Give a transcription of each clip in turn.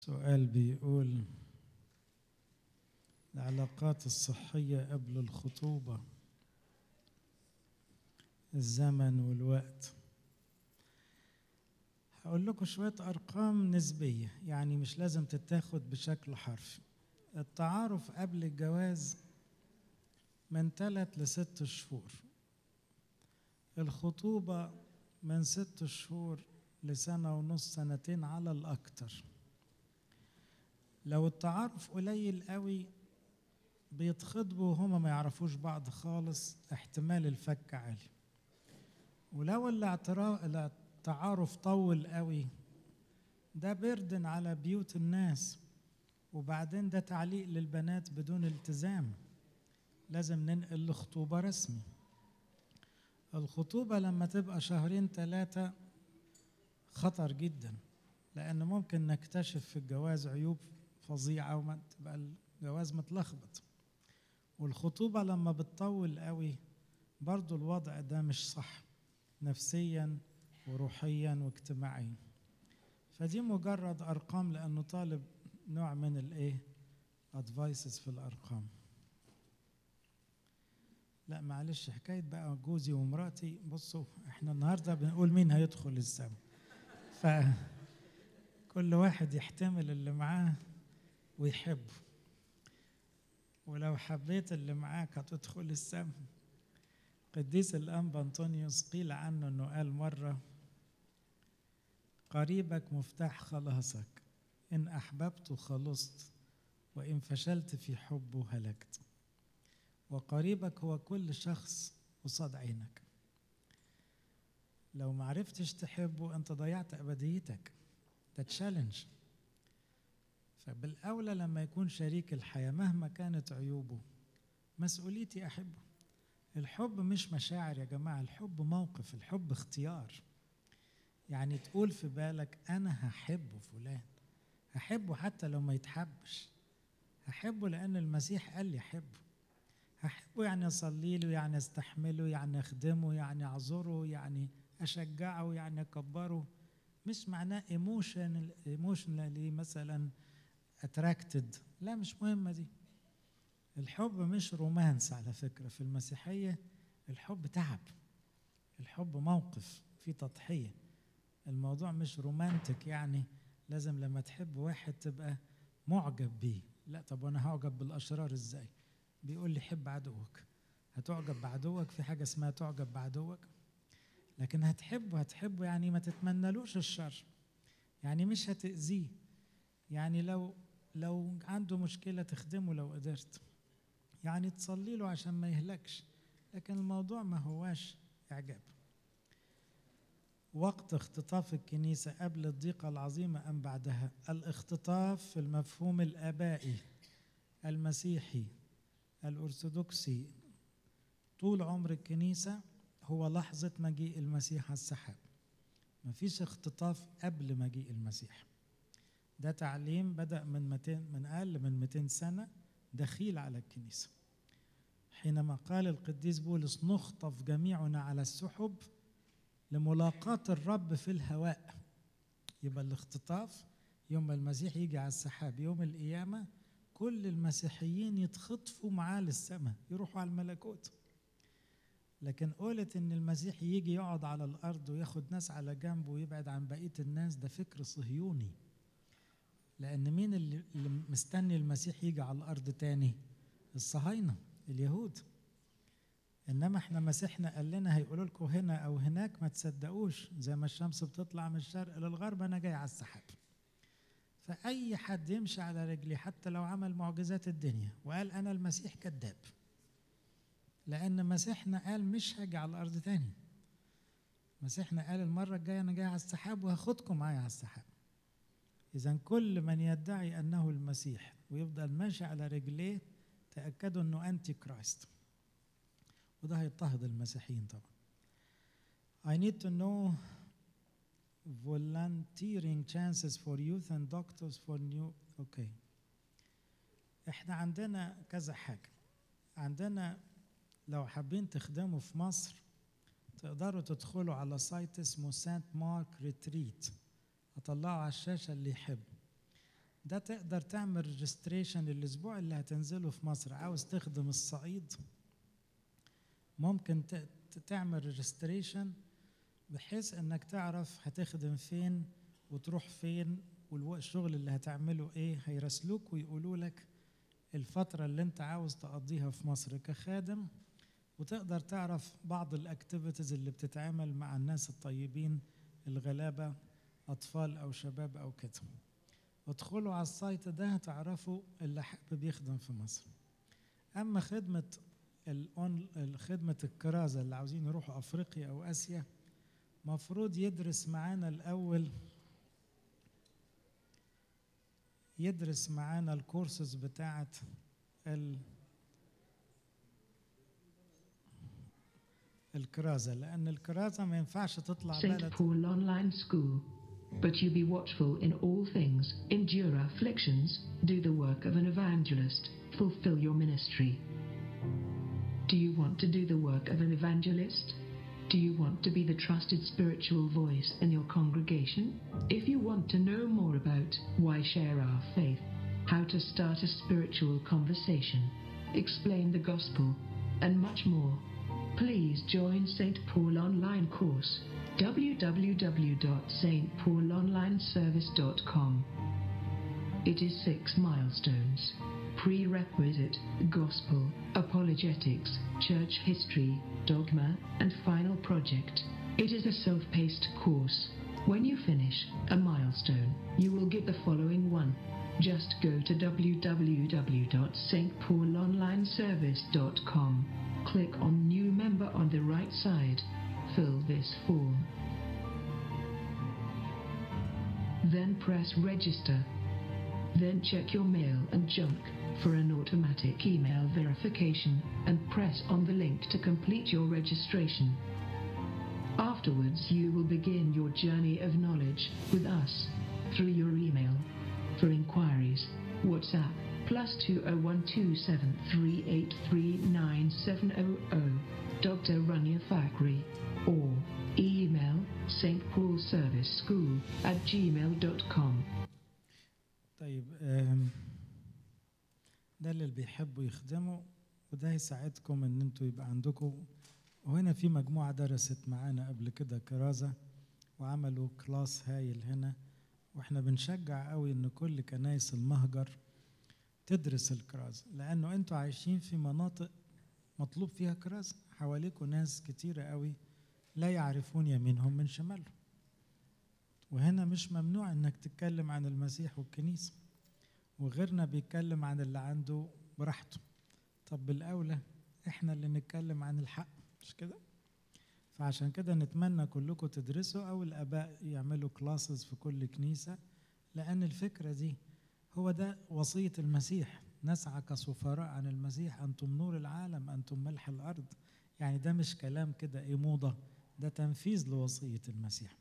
سؤال بيقول العلاقات الصحية قبل الخطوبة الزمن والوقت هقول لكم شوية أرقام نسبية يعني مش لازم تتاخد بشكل حرفي التعارف قبل الجواز من ثلاث لست شهور الخطوبة من ست شهور لسنة ونص سنتين على الأكتر لو التعارف قليل قوي بيتخطبوا وهما ما يعرفوش بعض خالص احتمال الفك عالي ولو التعارف طول قوي ده بردن على بيوت الناس وبعدين ده تعليق للبنات بدون التزام لازم ننقل لخطوبة رسمي الخطوبة لما تبقى شهرين ثلاثة خطر جدا لأن ممكن نكتشف في الجواز عيوب فظيعة وما تبقى الجواز متلخبط والخطوبة لما بتطول قوي برضو الوضع ده مش صح نفسيا وروحيا واجتماعيا فدي مجرد أرقام لأنه طالب نوع من الإيه أدفايسز في الأرقام لا معلش حكاية بقى جوزي ومراتي بصوا احنا النهاردة بنقول مين هيدخل السما فكل واحد يحتمل اللي معاه ويحبه ولو حبيت اللي معاك هتدخل السما قديس الأنبا أنطونيوس قيل عنه أنه قال مرة قريبك مفتاح خلاصك إن أحببت خلصت وإن فشلت في حبه هلكت وقريبك هو كل شخص قصاد عينك لو معرفتش تحبه أنت ضيعت أبديتك ده تشالنج فبالأولى لما يكون شريك الحياة مهما كانت عيوبه مسؤوليتي أحبه الحب مش مشاعر يا جماعة الحب موقف الحب اختيار يعني تقول في بالك أنا هحبه فلان هحبه حتى لو ما يتحبش هحبه لأن المسيح قال لي أحبه هحبه يعني أصلي له يعني أستحمله يعني أخدمه يعني أعذره يعني أشجعه يعني أكبره مش معناه ايموشن ايموشنالي مثلا اتراكتد لا مش مهمه دي الحب مش رومانس على فكره في المسيحيه الحب تعب الحب موقف في تضحيه الموضوع مش رومانتك يعني لازم لما تحب واحد تبقى معجب بيه لا طب وانا هعجب بالاشرار ازاي بيقول لي حب عدوك هتعجب بعدوك في حاجه اسمها تعجب بعدوك لكن هتحبه هتحبه يعني ما تتمنلوش الشر يعني مش هتأذيه يعني لو لو عنده مشكلة تخدمه لو قدرت يعني تصلي له عشان ما يهلكش لكن الموضوع ما هواش إعجاب وقت اختطاف الكنيسة قبل الضيقة العظيمة أم بعدها الاختطاف في المفهوم الآبائي المسيحي الأرثوذكسي طول عمر الكنيسة هو لحظة مجيء المسيح على السحاب مفيش اختطاف قبل مجيء المسيح ده تعليم بدأ من 200 من أقل من 200 سنة دخيل على الكنيسة حينما قال القديس بولس نخطف جميعنا على السحب لملاقاة الرب في الهواء يبقى الاختطاف يوم ما المسيح يجي على السحاب يوم القيامة كل المسيحيين يتخطفوا معاه للسماء يروحوا على الملكوت لكن قولت ان المسيح يجي يقعد على الارض وياخد ناس على جنبه ويبعد عن بقيه الناس ده فكر صهيوني لان مين اللي مستني المسيح يجي على الارض تاني الصهاينه اليهود انما احنا مسيحنا قال لنا هيقولوا لكم هنا او هناك ما تصدقوش زي ما الشمس بتطلع من الشرق للغرب انا جاي على السحاب فاي حد يمشي على رجلي حتى لو عمل معجزات الدنيا وقال انا المسيح كذاب لأن مسيحنا قال مش هاجي على الأرض تاني مسيحنا قال المرة الجاية أنا جاي على السحاب وهاخدكم معايا على السحاب إذا كل من يدعي أنه المسيح ويفضل ماشي على رجليه تأكدوا أنه أنتي كرايست وده هيضطهد المسيحيين طبعا I need to know volunteering chances for youth and doctors for new okay احنا عندنا كذا حاجة عندنا لو حابين تخدموا في مصر تقدروا تدخلوا على سايت اسمه سانت مارك ريتريت هطلعه على الشاشة اللي يحب ده تقدر تعمل ريجستريشن الاسبوع اللي هتنزله في مصر عاوز تخدم الصعيد ممكن ت- ت- تعمل ريجستريشن بحيث انك تعرف هتخدم فين وتروح فين والشغل اللي هتعمله ايه هيراسلوك ويقولوا لك الفترة اللي انت عاوز تقضيها في مصر كخادم وتقدر تعرف بعض الاكتيفيتيز اللي بتتعمل مع الناس الطيبين الغلابة اطفال او شباب او كده ادخلوا على السايت ده هتعرفوا اللي حابب يخدم في مصر اما خدمة الأون خدمة الكرازة اللي عاوزين يروحوا افريقيا او اسيا مفروض يدرس معانا الاول يدرس معانا الكورسز بتاعة ال الكرازة لأن الكرازة ما ينفعش تطلع St. بلد Paul Online School. But you be watchful in all things, endure afflictions, do the work of an evangelist, fulfill your ministry. Do you want to do the work of an evangelist? Do you want to be the trusted spiritual voice in your congregation? If you want to know more about why share our faith, how to start a spiritual conversation, explain the gospel, and much more, please join St. Paul Online course www.stpaulonlineservice.com. It is six milestones prerequisite, gospel, apologetics, church history, dogma, and final project. It is a self paced course. When you finish a milestone, you will get the following one. Just go to www.stpaulonlineservice.com. Click on New Member on the right side. Fill this form. Then press Register. Then check your mail and junk for an automatic email verification and press on the link to complete your registration. Afterwards, you will begin your journey of knowledge with us through your email. For inquiries, WhatsApp plus 20127383970 Dr. Rania Fakri or email St. Paul Service School at gmail.com. طيب آم، ده اللي بيحبوا يخدموا وده هيساعدكم ان انتوا يبقى عندكم وهنا في مجموعة درست معانا قبل كده كرازة وعملوا كلاس هايل هنا واحنا بنشجع قوي ان كل كنايس المهجر تدرس الكرازة لانه انتوا عايشين في مناطق مطلوب فيها كرازة حواليكوا ناس كتيرة قوي لا يعرفون يمينهم من شمالهم وهنا مش ممنوع انك تتكلم عن المسيح والكنيسة وغيرنا بيتكلم عن اللي عنده براحته طب بالأولى احنا اللي نتكلم عن الحق مش كده فعشان كده نتمنى كلكم تدرسوا او الاباء يعملوا كلاسز في كل كنيسة لان الفكرة دي هو ده وصية المسيح نسعى كسفراء عن المسيح انتم نور العالم انتم ملح الارض يعني ده مش كلام كده ايه موضة ده تنفيذ لوصية المسيح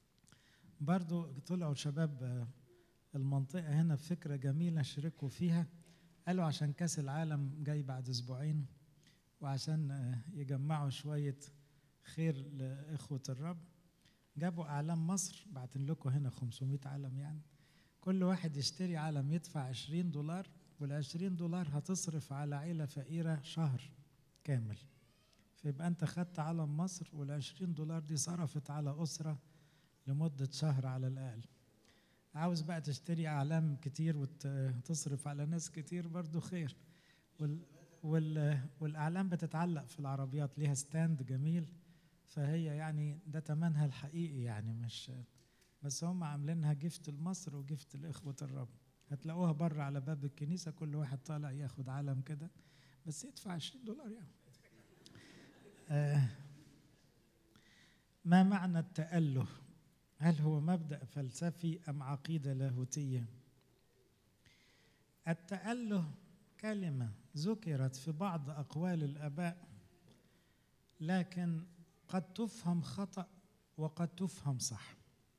برضو طلعوا شباب آه، المنطقة هنا بفكرة جميلة شاركوا فيها قالوا عشان كأس العالم جاي بعد أسبوعين وعشان آه، يجمعوا شوية خير لإخوة الرب جابوا أعلام مصر بعتن لكم هنا 500 علم يعني كل واحد يشتري علم يدفع 20 دولار وال 20 دولار هتصرف على عيلة فقيرة شهر كامل فيبقى أنت خدت علم مصر وال 20 دولار دي صرفت على أسرة لمدة شهر على الأقل عاوز بقى تشتري أعلام كتير وتصرف على ناس كتير برضو خير وال وال والأعلام بتتعلق في العربيات ليها ستاند جميل فهي يعني ده تمنها الحقيقي يعني مش بس هم عاملينها جفت لمصر وجفت لإخوة الرب هتلاقوها بره على باب الكنيسة كل واحد طالع ياخد علم كده بس يدفع 20 دولار يعني آه ما معنى التأله هل هو مبدأ فلسفي أم عقيدة لاهوتية التأله كلمة ذكرت في بعض أقوال الآباء لكن قد تفهم خطأ وقد تفهم صح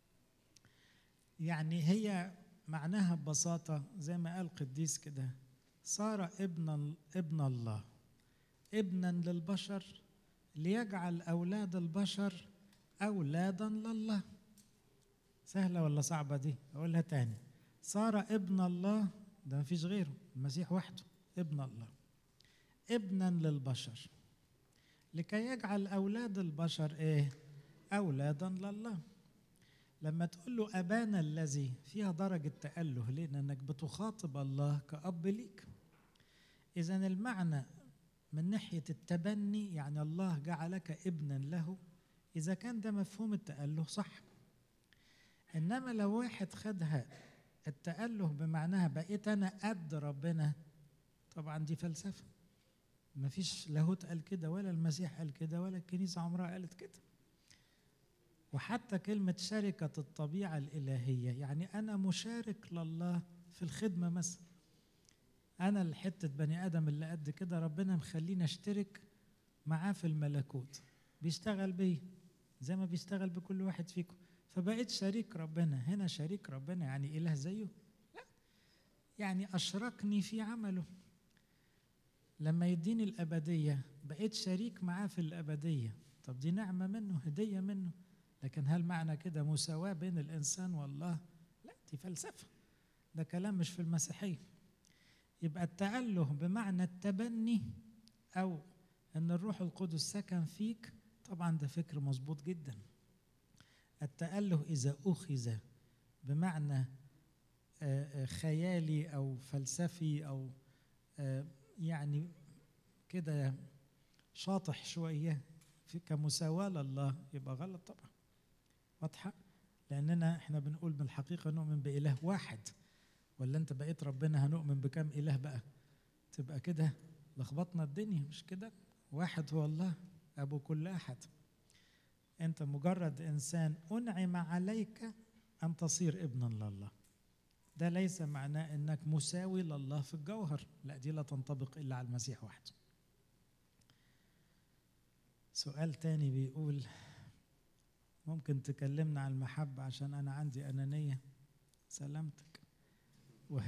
يعني هي معناها ببساطة زي ما قال قديس كده صار ابن ابن الله ابنا للبشر ليجعل أولاد البشر أولادا لله سهلة ولا صعبة دي؟ أقولها تاني صار ابن الله ده مفيش غيره المسيح وحده ابن الله ابنا للبشر لكي يجعل اولاد البشر ايه اولادا لله لما تقول له ابانا الذي فيها درجه تاله ليه لانك بتخاطب الله كاب ليك اذا المعنى من ناحيه التبني يعني الله جعلك ابنا له اذا كان ده مفهوم التاله صح انما لو واحد خدها التاله بمعناها بقيت انا قد ربنا طبعا دي فلسفه مفيش لاهوت قال كده ولا المسيح قال كده ولا الكنيسه عمرها قالت كده وحتى كلمة شركة الطبيعة الإلهية يعني أنا مشارك لله في الخدمة مثلا أنا الحتة بني آدم اللي قد كده ربنا مخليني أشترك معاه في الملكوت بيشتغل بيه زي ما بيشتغل بكل واحد فيكم فبقيت شريك ربنا هنا شريك ربنا يعني إله زيه لا يعني أشركني في عمله لما يديني الأبدية بقيت شريك معاه في الأبدية طب دي نعمة منه هدية منه لكن هل معنى كده مساواة بين الإنسان والله؟ لا دي فلسفة ده كلام مش في المسيحية يبقى التأله بمعنى التبني أو أن الروح القدس سكن فيك طبعا ده فكر مظبوط جدا التأله إذا أخذ بمعنى خيالي أو فلسفي أو يعني كده شاطح شوية في كمساواة لله يبقى غلط طبعا واضحة لأننا احنا بنقول بالحقيقة نؤمن بإله واحد ولا أنت بقيت ربنا هنؤمن بكم إله بقى تبقى كده لخبطنا الدنيا مش كده واحد هو الله أبو كل أحد أنت مجرد إنسان أنعم عليك أن تصير ابنا لله ده ليس معناه أنك مساوي لله في الجوهر لا دي لا تنطبق إلا على المسيح وحده سؤال تاني بيقول ممكن تكلمنا عن المحبة عشان أنا عندي أنانية سلامتك و...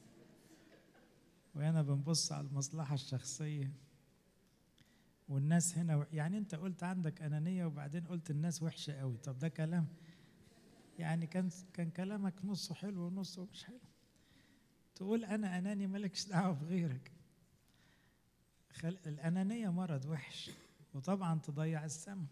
وأنا بنبص على المصلحة الشخصية والناس هنا يعني أنت قلت عندك أنانية وبعدين قلت الناس وحشة قوي طب ده كلام يعني كان كان كلامك نصه حلو ونصه مش حلو تقول أنا أناني مالكش دعوة بغيرك خل... الأنانية مرض وحش وطبعا تضيع السماء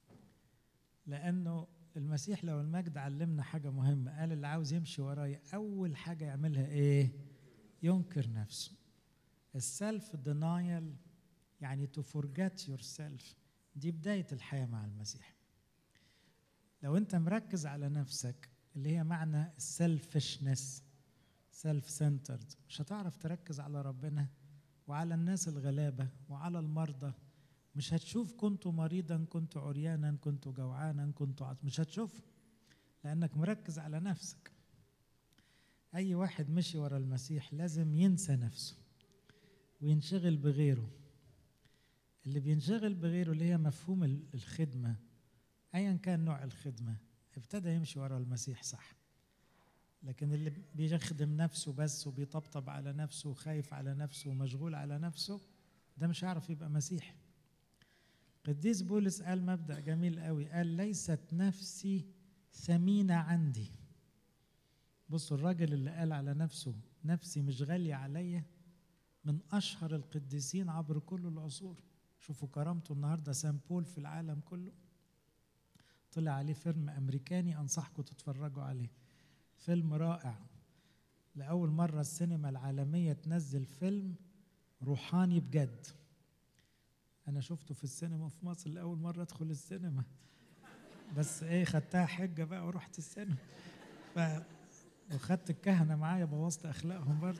لانه المسيح لو المجد علمنا حاجه مهمه قال اللي عاوز يمشي ورايا اول حاجه يعملها ايه ينكر نفسه السلف دينايل يعني تو فورجيت يور سيلف دي بدايه الحياه مع المسيح لو انت مركز على نفسك اللي هي معنى السلفشنس سيلف سنترد مش هتعرف تركز على ربنا وعلى الناس الغلابه وعلى المرضى مش هتشوف كنت مريضا كنت عريانا كنت جوعانا كنت عط... مش هتشوف لانك مركز على نفسك اي واحد مشي ورا المسيح لازم ينسى نفسه وينشغل بغيره اللي بينشغل بغيره اللي هي مفهوم الخدمه ايا كان نوع الخدمه ابتدى يمشي ورا المسيح صح لكن اللي بيخدم نفسه بس وبيطبطب على نفسه وخايف على نفسه ومشغول على نفسه ده مش هيعرف يبقى مسيحي قديس بولس قال مبدأ جميل قوي قال ليست نفسي ثمينة عندي بصوا الراجل اللي قال على نفسه نفسي مش غالية عليا من أشهر القديسين عبر كل العصور شوفوا كرامته النهاردة سان بول في العالم كله طلع عليه فيلم أمريكاني أنصحكم تتفرجوا عليه فيلم رائع لأول مرة السينما العالمية تنزل فيلم روحاني بجد انا شفته في السينما في مصر لاول مره ادخل السينما بس ايه خدتها حجه بقى ورحت السينما ف وخدت الكهنه معايا بوظت اخلاقهم برضه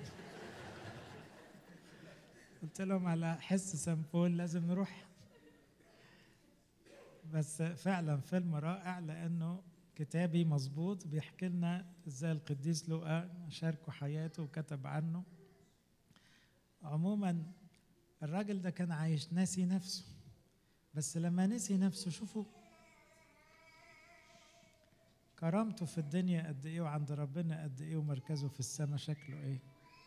قلت لهم على حس سامبول لازم نروح بس فعلا فيلم رائع لانه كتابي مظبوط بيحكي لنا ازاي القديس لوقا شاركوا حياته وكتب عنه عموما الراجل ده كان عايش ناسي نفسه بس لما نسي نفسه شوفوا كرامته في الدنيا قد ايه وعند ربنا قد ايه ومركزه في السماء شكله ايه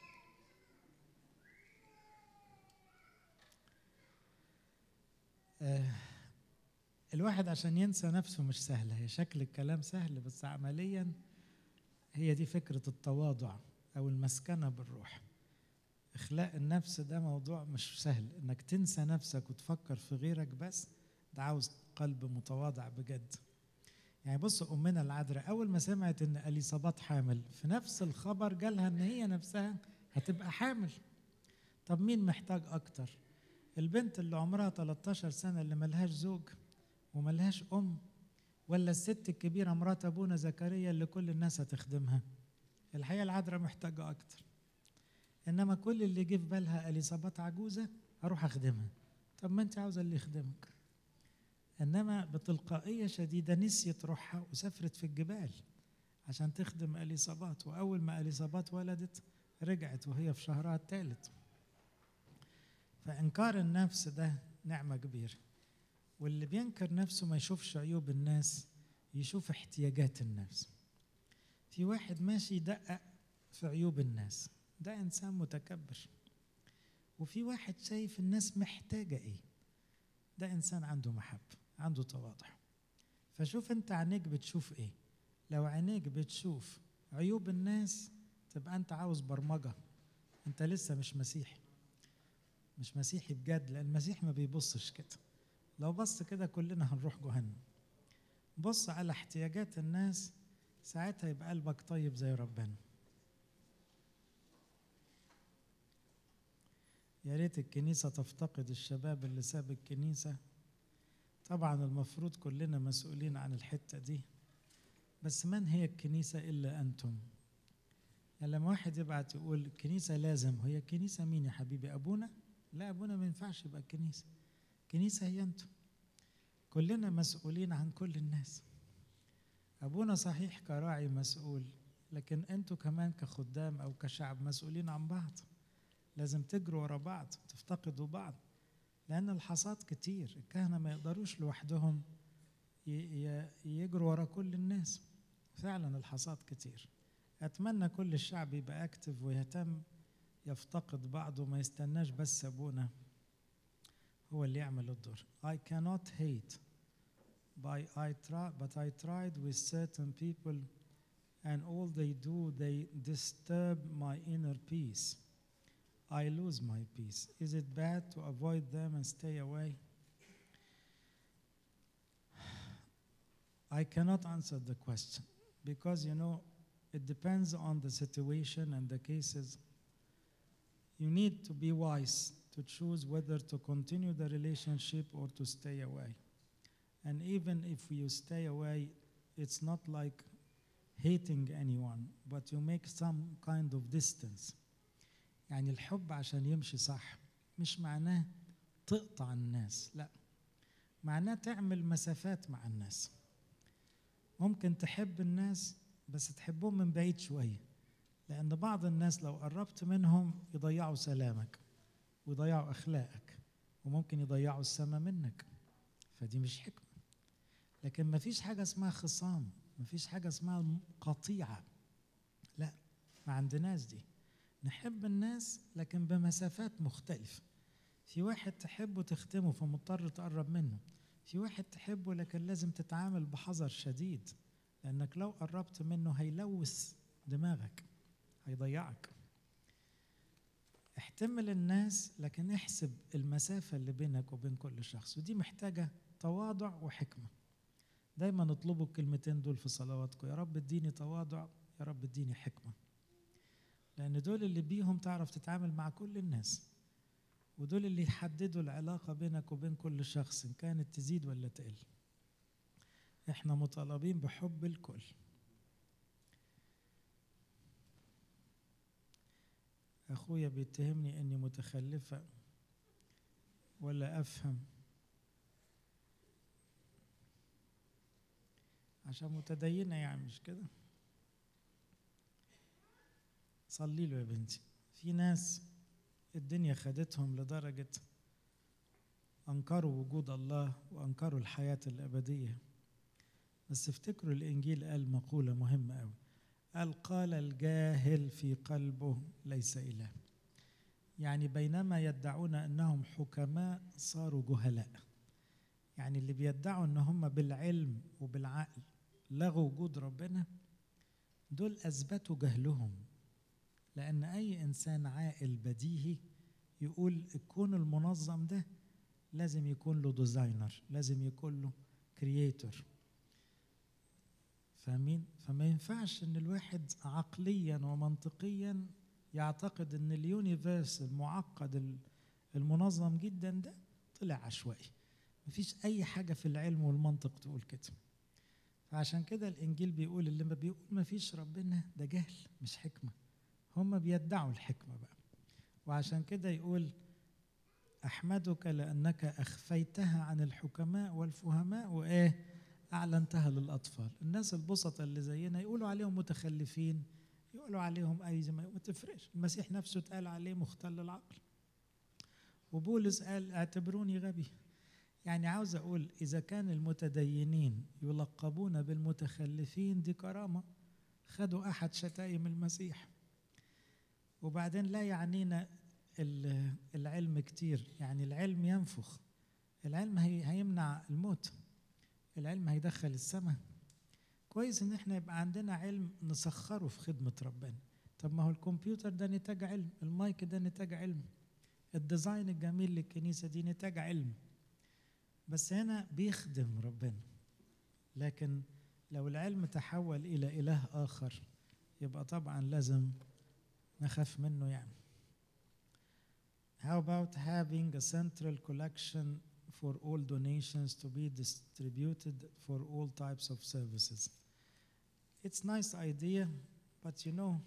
آه الواحد عشان ينسى نفسه مش سهلة هي شكل الكلام سهل بس عمليا هي دي فكرة التواضع أو المسكنة بالروح إخلاء النفس ده موضوع مش سهل إنك تنسى نفسك وتفكر في غيرك بس ده عاوز قلب متواضع بجد يعني بص أمنا العذراء أول ما سمعت إن أليصابات حامل في نفس الخبر جالها إن هي نفسها هتبقى حامل طب مين محتاج أكتر البنت اللي عمرها 13 سنة اللي ملهاش زوج وملهاش أم ولا الست الكبيرة مرات أبونا زكريا اللي كل الناس هتخدمها الحقيقة العذراء محتاجة أكتر إنما كل اللي جه في بالها أليصابات عجوزة هروح أخدمها طب ما أنت عاوزة اللي يخدمك إنما بتلقائية شديدة نسيت روحها وسافرت في الجبال عشان تخدم أليصابات وأول ما أليصابات ولدت رجعت وهي في شهرها الثالث فإنكار النفس ده نعمة كبيرة واللي بينكر نفسه ما يشوفش عيوب الناس يشوف احتياجات الناس في واحد ماشي يدقق في عيوب الناس ده إنسان متكبر وفي واحد شايف الناس محتاجة إيه ده إنسان عنده محبة عنده تواضع فشوف أنت عينيك بتشوف إيه لو عينيك بتشوف عيوب الناس تبقى أنت عاوز برمجة أنت لسه مش مسيحي مش مسيحي بجد لأن المسيح ما بيبصش كده لو بص كده كلنا هنروح جهنم بص على احتياجات الناس ساعتها يبقى قلبك طيب زي ربنا يا ريت الكنيسة تفتقد الشباب اللي ساب الكنيسة طبعا المفروض كلنا مسؤولين عن الحتة دي بس من هي الكنيسة إلا أنتم يعني لما واحد يبعت يقول الكنيسة لازم هي الكنيسة مين يا حبيبي أبونا لا أبونا ما ينفعش يبقى الكنيسة الكنيسة هي أنتم كلنا مسؤولين عن كل الناس أبونا صحيح كراعي مسؤول لكن أنتوا كمان كخدام أو كشعب مسؤولين عن بعض لازم تجروا ورا بعض تفتقدوا بعض لأن الحصاد كتير الكهنة ما يقدروش لوحدهم يجروا ورا كل الناس فعلا الحصاد كتير أتمنى كل الشعب يبقى أكتف ويهتم يفتقد بعضه ما يستناش بس أبونا هو اللي يعمل الدور I cannot hate by I try, but I tried with certain people and all they do they disturb my inner peace I lose my peace is it bad to avoid them and stay away I cannot answer the question because you know it depends on the situation and the cases you need to be wise to choose whether to continue the relationship or to stay away. And even if you stay away, it's not like hating anyone, but you make some kind of distance. يعني الحب عشان يمشي صح مش معناه تقطع الناس لا معناه تعمل مسافات مع الناس ممكن تحب الناس بس تحبهم من بعيد شويه لأن بعض الناس لو قربت منهم يضيعوا سلامك ويضيعوا أخلاقك وممكن يضيعوا السماء منك فدي مش حكمة لكن ما فيش حاجة اسمها خصام ما فيش حاجة اسمها قطيعة لا ما عندناش دي نحب الناس لكن بمسافات مختلفة في واحد تحبه تختمه فمضطر تقرب منه في واحد تحبه لكن لازم تتعامل بحذر شديد لأنك لو قربت منه هيلوث دماغك هيضيعك احتمل الناس لكن احسب المسافة اللي بينك وبين كل شخص ودي محتاجة تواضع وحكمة دايما اطلبوا الكلمتين دول في صلواتكم يا رب اديني تواضع يا رب اديني حكمة لأن دول اللي بيهم تعرف تتعامل مع كل الناس ودول اللي يحددوا العلاقة بينك وبين كل شخص إن كانت تزيد ولا تقل احنا مطالبين بحب الكل أخويا بيتهمني إني متخلفة ولا أفهم عشان متدينة يعني مش كده صلي له يا بنتي في ناس الدنيا خدتهم لدرجة أنكروا وجود الله وأنكروا الحياة الأبدية بس افتكروا الإنجيل قال مقولة مهمة أوي قال قال الجاهل في قلبه ليس إله يعني بينما يدعون أنهم حكماء صاروا جهلاء يعني اللي بيدعوا أن هم بالعلم وبالعقل لغوا وجود ربنا دول اثبتوا جهلهم لان اي انسان عاقل بديهي يقول الكون المنظم ده لازم يكون له ديزاينر لازم يكون له كرييتور فاهمين فما ينفعش ان الواحد عقليا ومنطقيا يعتقد ان اليونيفيرس المعقد المنظم جدا ده طلع عشوائي مفيش اي حاجه في العلم والمنطق تقول كده فعشان كده الانجيل بيقول اللي ما بيقول مفيش ربنا ده جهل مش حكمه هم بيدعوا الحكمه بقى وعشان كده يقول احمدك لانك اخفيتها عن الحكماء والفهماء وايه اعلنتها للاطفال الناس البسطة اللي زينا يقولوا عليهم متخلفين يقولوا عليهم اي زي ما تفرقش المسيح نفسه اتقال عليه مختل العقل وبولس قال اعتبروني غبي يعني عاوز اقول اذا كان المتدينين يلقبون بالمتخلفين دي كرامه خدوا احد شتائم المسيح وبعدين لا يعنينا العلم كتير يعني العلم ينفخ العلم هي هيمنع الموت العلم هيدخل السماء كويس ان احنا يبقى عندنا علم نسخره في خدمة ربنا طب ما هو الكمبيوتر ده نتاج علم المايك ده نتاج علم الديزاين الجميل للكنيسة دي نتاج علم بس هنا بيخدم ربنا لكن لو العلم تحول إلى إله آخر يبقى طبعا لازم نخاف منه يعني How about having a central collection for all donations to be distributed for all types of services? It's nice idea, but you know,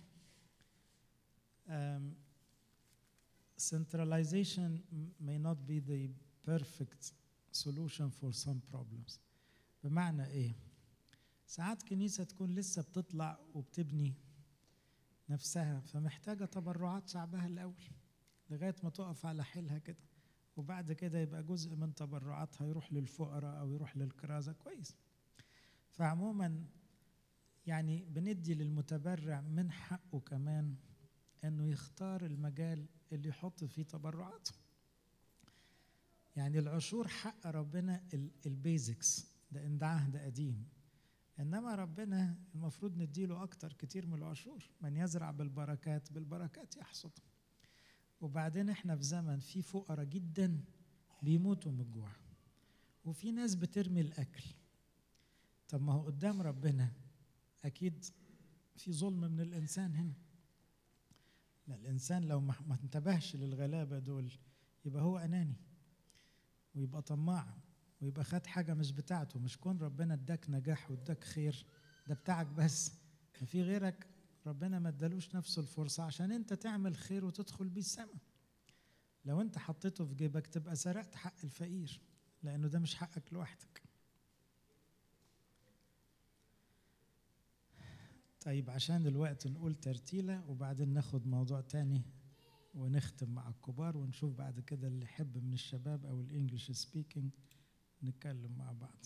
um, centralization may not be the perfect solution for some problems. بمعنى ايه؟ ساعات كنيسة تكون لسه بتطلع وبتبني نفسها فمحتاجة تبرعات شعبها الأول لغاية ما تقف على حيلها كده وبعد كده يبقى جزء من تبرعاتها يروح للفقراء أو يروح للكرازة كويس فعموما يعني بندي للمتبرع من حقه كمان انه يختار المجال اللي يحط فيه تبرعاته يعني العشور حق ربنا البيزكس ده ده عهد قديم انما ربنا المفروض نديله اكتر كتير من العشور من يزرع بالبركات بالبركات يحصد وبعدين احنا في زمن في فقراء جدا بيموتوا من الجوع وفي ناس بترمي الاكل طب ما هو قدام ربنا اكيد في ظلم من الانسان هنا لا الانسان لو ما انتبهش للغلابه دول يبقى هو اناني ويبقى طماع ويبقى خد حاجه مش بتاعته مش كون ربنا اداك نجاح واداك خير ده بتاعك بس في غيرك ربنا ما ادالوش نفسه الفرصه عشان انت تعمل خير وتدخل بيه السماء لو انت حطيته في جيبك تبقى سرقت حق الفقير لانه ده مش حقك لوحدك طيب عشان الوقت نقول ترتيلة وبعدين ناخد موضوع تاني ونختم مع الكبار ونشوف بعد كده اللي يحب من الشباب أو الإنجليش سبيكينج نتكلم مع بعض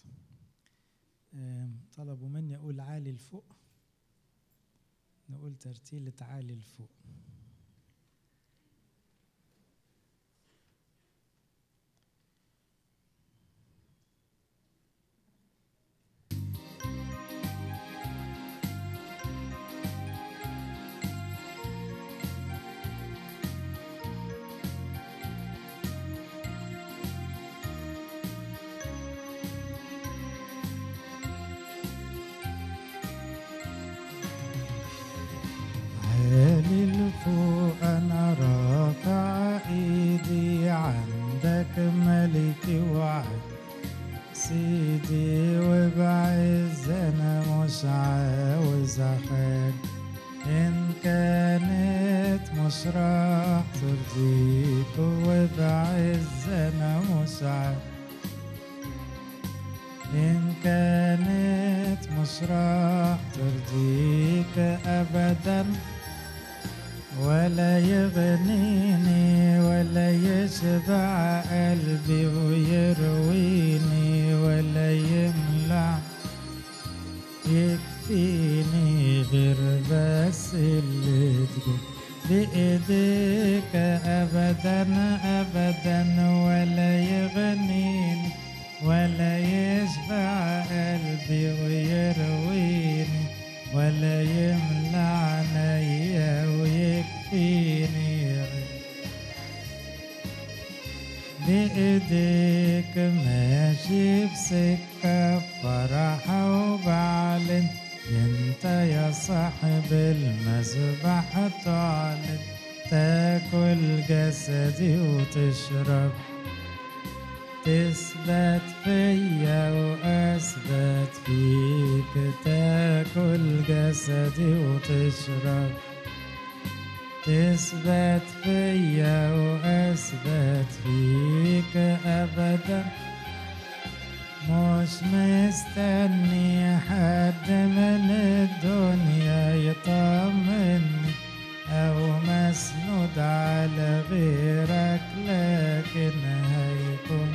طلبوا مني أقول عالي لفوق نقول ترتيلة عالي لفوق فوق أنا رافع إيدي عندك ملكي وعد سيدي وبعز أنا مش عاوز أخاف إن كانت مش راح ترضيك وبعز أنا مش عاوز إن كانت مش راح ترضيك أبداً ولا يغنيني ولا يشبع قلبي ويرويني ولا يملع يكفيني غير بس اللي تقول بإيديك أبدا أبدا ولا يغنيني ولا يشبع قلبي ويرويني ولا يملى عينيا ويكفيني غير بإيديك ماشي بسكة فرحة وبعلن انت يا صاحب المذبح تعلن تاكل جسدي وتشرب تثبت فيا واثبت فيك تاكل جسدي وتشرب تثبت فيا واثبت فيك ابدا مش مستني حد من الدنيا يطمني او مسنود على غيرك لكن هيكون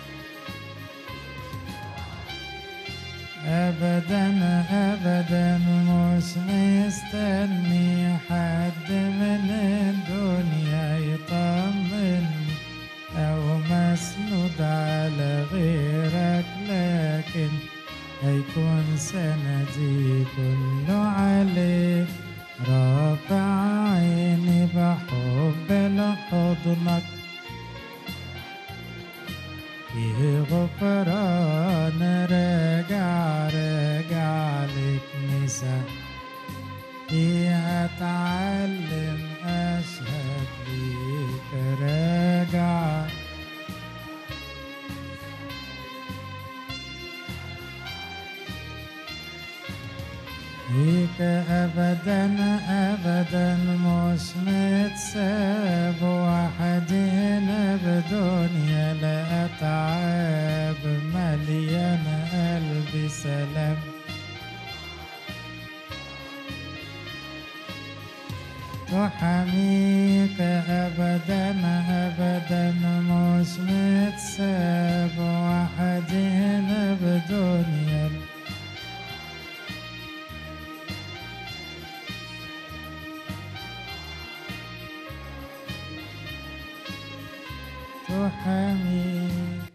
ابدا ابدا مش مستني حد من الدنيا يطمني او مسنود على غيرك لكن هيكون سندي كله عليك رافع عيني بحب لحضنك فيه غفران راجع راجع لك نساء فيها اتعلم اشهد ليك راجع فيك ابدا ابدا مش متساب وحدي هنا بدنيا لا اتعاب مليان قلبي سلام وحميك ابدا ابدا مش متساب وحدي هنا بدنيا تحميك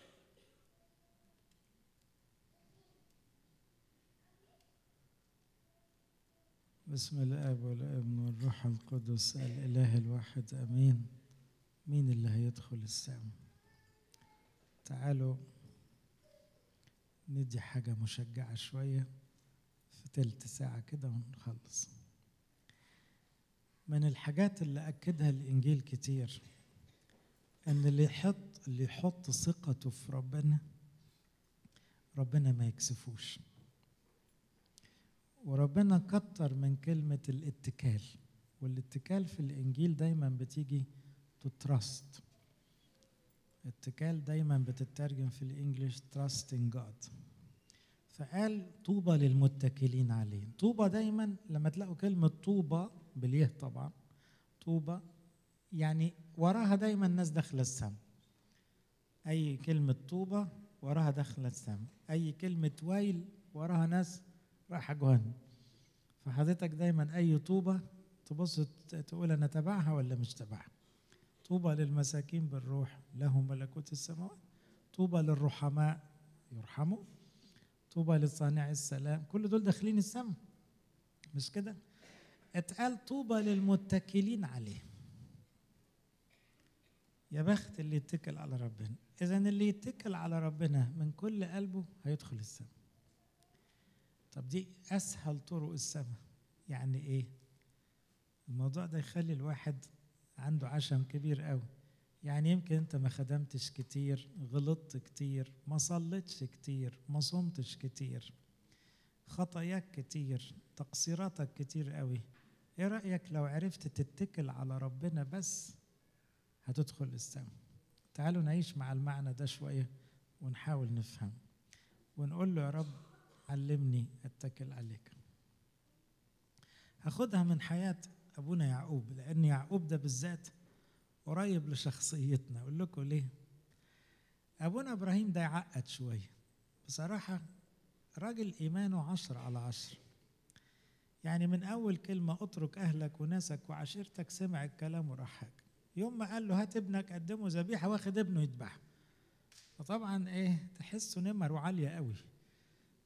بسم الاب والابن والروح القدس الاله الواحد امين مين اللي هيدخل السماء تعالوا ندي حاجة مشجعة شوية في تلت ساعة كده ونخلص من الحاجات اللي أكدها الإنجيل كتير ان اللي يحط اللي يحط ثقته في ربنا ربنا ما يكسفوش وربنا كتر من كلمة الاتكال والاتكال في الإنجيل دايما بتيجي تترست اتكال دايما بتترجم في الإنجليش trusting God فقال طوبى للمتكلين عليه طوبى دايما لما تلاقوا كلمة طوبى باليه طبعا طوبى يعني وراها دايما ناس داخله السماء اي كلمه طوبه وراها داخله السماء اي كلمه ويل وراها ناس رايحه جهنم فحضرتك دايما اي طوبه تبص تقول انا تبعها ولا مش تبعها طوبى للمساكين بالروح لهم ملكوت السماوات طوبى للرحماء يرحموا طوبى لصانع السلام كل دول داخلين السماء مش كده اتقال طوبى للمتكلين عليه يا بخت اللي يتكل على ربنا اذا اللي يتكل على ربنا من كل قلبه هيدخل السماء طب دي اسهل طرق السماء يعني ايه الموضوع ده يخلي الواحد عنده عشم كبير قوي يعني يمكن انت ما خدمتش كتير غلطت كتير ما صليتش كتير ما صمتش كتير خطاياك كتير تقصيراتك كتير قوي ايه رايك لو عرفت تتكل على ربنا بس هتدخل السماء تعالوا نعيش مع المعنى ده شوية ونحاول نفهم ونقول له يا رب علمني اتكل عليك هاخدها من حياة أبونا يعقوب لأن يعقوب ده بالذات قريب لشخصيتنا أقول لكم ليه أبونا إبراهيم ده يعقد شوية بصراحة راجل إيمانه عشر على عشر يعني من أول كلمة اترك أهلك وناسك وعشيرتك سمع الكلام وراح حاجة يوم ما قال له هات ابنك قدمه ذبيحه واخد ابنه يذبحه فطبعا ايه تحسه نمر وعاليه قوي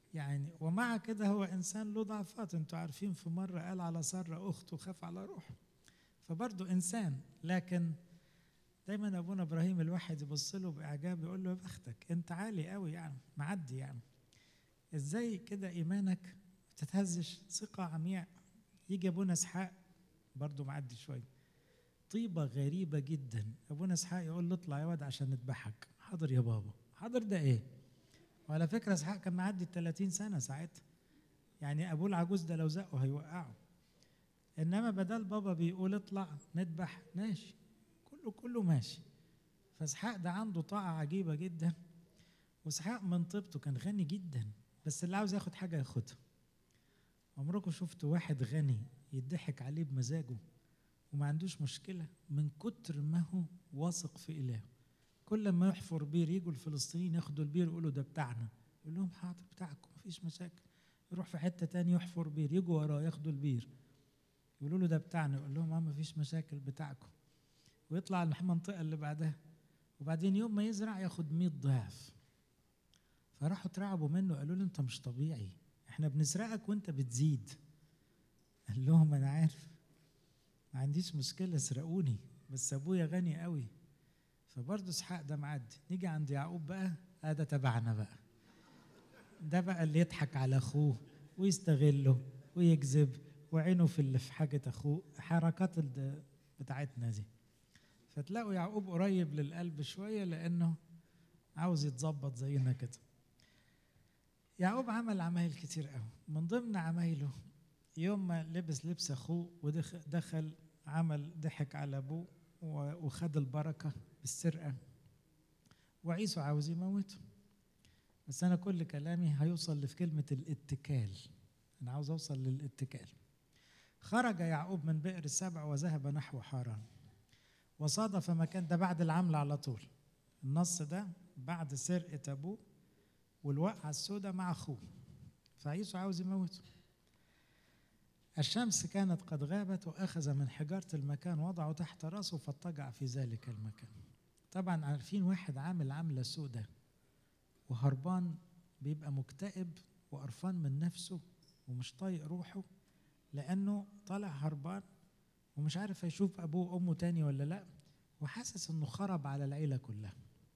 يعني ومع كده هو انسان له ضعفات انتوا عارفين في مره قال على ساره اخته خاف على روحه فبرضه انسان لكن دايما ابونا ابراهيم الواحد يبص له باعجاب يقول له يا بختك انت عالي قوي يعني معدي يعني ازاي كده ايمانك ما تتهزش ثقه عمياء يجي ابونا اسحاق برضه معدي شويه طيبه غريبه جدا ابونا اسحاق يقول له اطلع يا واد عشان نذبحك حاضر يا بابا حاضر ده ايه وعلى فكره اسحاق كان معدي ال 30 سنه ساعتها يعني ابوه العجوز ده لو زقه هيوقعه انما بدل بابا بيقول اطلع نذبح ماشي كله كله ماشي فاسحاق ده عنده طاعه عجيبه جدا واسحاق من طيبته كان غني جدا بس اللي عاوز ياخد حاجه ياخدها عمركم شفتوا واحد غني يضحك عليه بمزاجه وما عندوش مشكله من كتر ما هو واثق في الهه كل ما يحفر بير يجوا الفلسطينيين ياخدوا البير يقولوا ده بتاعنا يقول لهم حاضر بتاعكم مفيش مشاكل يروح في حته تاني يحفر بير يجوا وراه ياخدوا البير يقولوا له ده بتاعنا يقول لهم اه مفيش مشاكل بتاعكم ويطلع المنطقه اللي بعدها وبعدين يوم ما يزرع ياخد 100 ضعف فراحوا اترعبوا منه قالوا له انت مش طبيعي احنا بنسرقك وانت بتزيد قال لهم انا عارف ما عنديش مشكله اسرقوني بس ابويا غني قوي فبرضه اسحاق ده معدي نيجي عند يعقوب بقى اه ده تبعنا بقى ده بقى اللي يضحك على اخوه ويستغله ويكذب وعينه في اللي في حاجه اخوه حركات ال- بتاعتنا دي فتلاقوا يعقوب قريب للقلب شويه لانه عاوز يتظبط زينا كده يعقوب عمل عمايل كتير قوي من ضمن عمايله يوم ما لبس لبس اخوه ودخل دخل عمل ضحك على ابوه و- وخد البركه بالسرقه وعيسو عاوز يموته بس انا كل كلامي هيوصل لفي كلمه الاتكال انا عاوز اوصل للاتكال خرج يعقوب من بئر السبع وذهب نحو حاران وصادف مكان ده بعد العمل على طول النص ده بعد سرقه ابوه والوقعه السوداء مع اخوه فعيسو عاوز يموته الشمس كانت قد غابت واخذ من حجاره المكان وضعه تحت راسه فاضطجع في ذلك المكان طبعا عارفين واحد عامل عامله سوداء وهربان بيبقى مكتئب وقرفان من نفسه ومش طايق روحه لانه طالع هربان ومش عارف هيشوف ابوه وامه تاني ولا لا وحاسس انه خرب على العيله كلها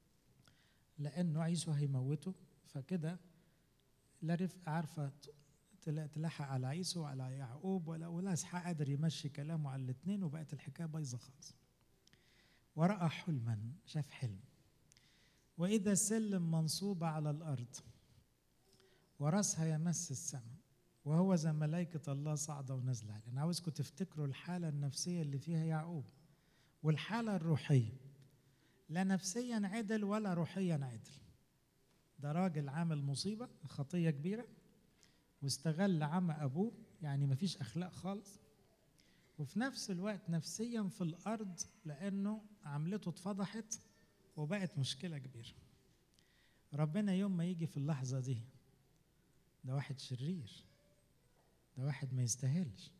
لانه عيسو هيموته فكده لا رفق عارفه تلا- تلحق على عيسو وعلى يعقوب ولا ولا اسحاق قادر يمشي كلامه على الاثنين وبقت الحكايه بايظه خالص وراى حلما شاف حلم واذا سلم منصوبه على الارض وراسها يمس السماء وهو ذا ملائكة الله صاعدة ونازلة عليه أنا عاوزكم تفتكروا الحالة النفسية اللي فيها يعقوب والحالة الروحية لا نفسيا عدل ولا روحيا عدل ده راجل عامل مصيبة خطية كبيرة واستغل عمى أبوه يعني مفيش أخلاق خالص وفي نفس الوقت نفسيا في الأرض لأنه عملته اتفضحت وبقت مشكلة كبيرة ربنا يوم ما يجي في اللحظة دي ده واحد شرير ده واحد ما يستاهلش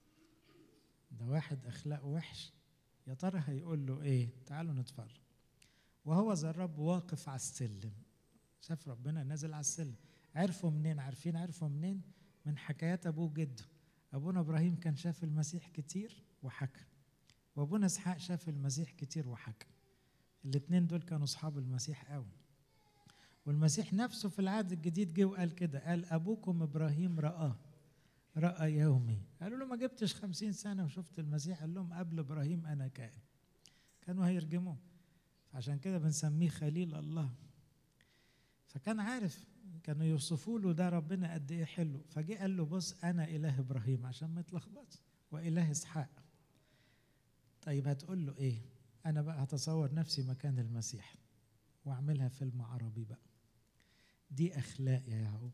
ده واحد اخلاقه وحش يا ترى هيقول له ايه تعالوا نتفرج وهو ذا الرب واقف على السلم شاف ربنا نازل على السلم عرفوا منين عارفين عرفوا منين من حكايات ابوه جده ابونا ابراهيم كان شاف المسيح كتير وحكى وابونا اسحاق شاف المسيح كتير وحكى الاثنين دول كانوا اصحاب المسيح قوي والمسيح نفسه في العهد الجديد جه وقال كده قال ابوكم ابراهيم رآه رأى يومي قالوا له ما جبتش خمسين سنة وشفت المسيح قال لهم قبل إبراهيم أنا كائن كانوا هيرجموه عشان كده بنسميه خليل الله فكان عارف كانوا يوصفوا له ده ربنا قد ايه حلو فجه قال له بص انا اله ابراهيم عشان ما يتلخبطش واله اسحاق طيب هتقول له ايه انا بقى هتصور نفسي مكان المسيح واعملها فيلم عربي بقى دي اخلاق يا يعقوب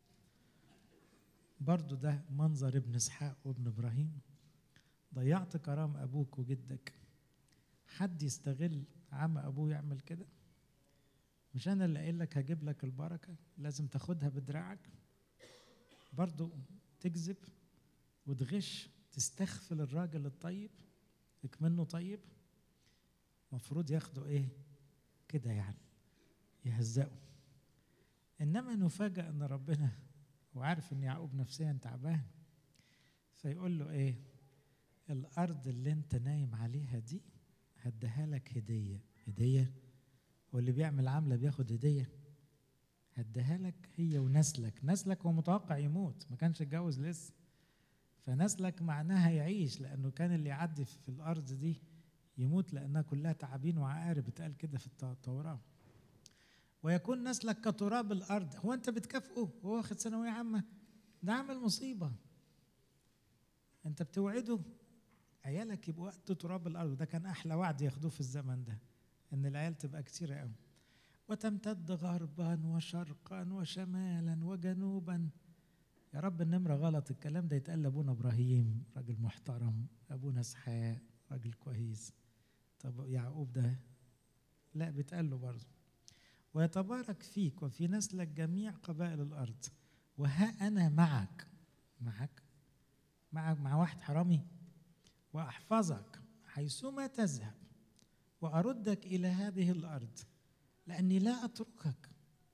برضو ده منظر ابن اسحاق وابن ابراهيم ضيعت كرام ابوك وجدك حد يستغل عم ابوه يعمل كده مش انا اللي قايل لك هجيب لك البركه لازم تاخدها بدراعك برضو تكذب وتغش تستغفل الراجل الطيب اكمنه طيب مفروض ياخدوا ايه كده يعني يهزقوا انما نفاجأ ان ربنا هو عارف ان يعقوب نفسيا تعبان فيقول له ايه الارض اللي انت نايم عليها دي هديها لك هديه هديه هو اللي بيعمل عمله بياخد هديه هديها لك هي ونسلك نسلك هو متوقع يموت ما كانش اتجوز لسه فنسلك معناها يعيش لانه كان اللي يعدي في الارض دي يموت لانها كلها تعابين وعقارب اتقال كده في التوراه ويكون نسلك كتراب الارض هو انت بتكافئه هو واخد ثانويه عامه ده عمل مصيبه انت بتوعده عيالك يبقوا قد تراب الارض ده كان احلى وعد ياخدوه في الزمن ده ان العيال تبقى كتيره قوي وتمتد غربا وشرقا وشمالا وجنوبا يا رب النمرة غلط الكلام ده يتقال لأبونا إبراهيم راجل محترم أبونا إسحاق راجل كويس طب يعقوب ده لا بيتقال له برضه ويتبارك فيك وفي نسلك جميع قبائل الأرض وها أنا معك معك معك مع واحد حرامي وأحفظك حيثما تذهب وأردك إلى هذه الأرض لأني لا أتركك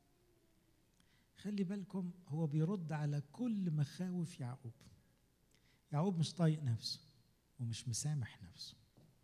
خلي بالكم هو بيرد على كل مخاوف يعقوب يعقوب مش طايق نفسه ومش مسامح نفسه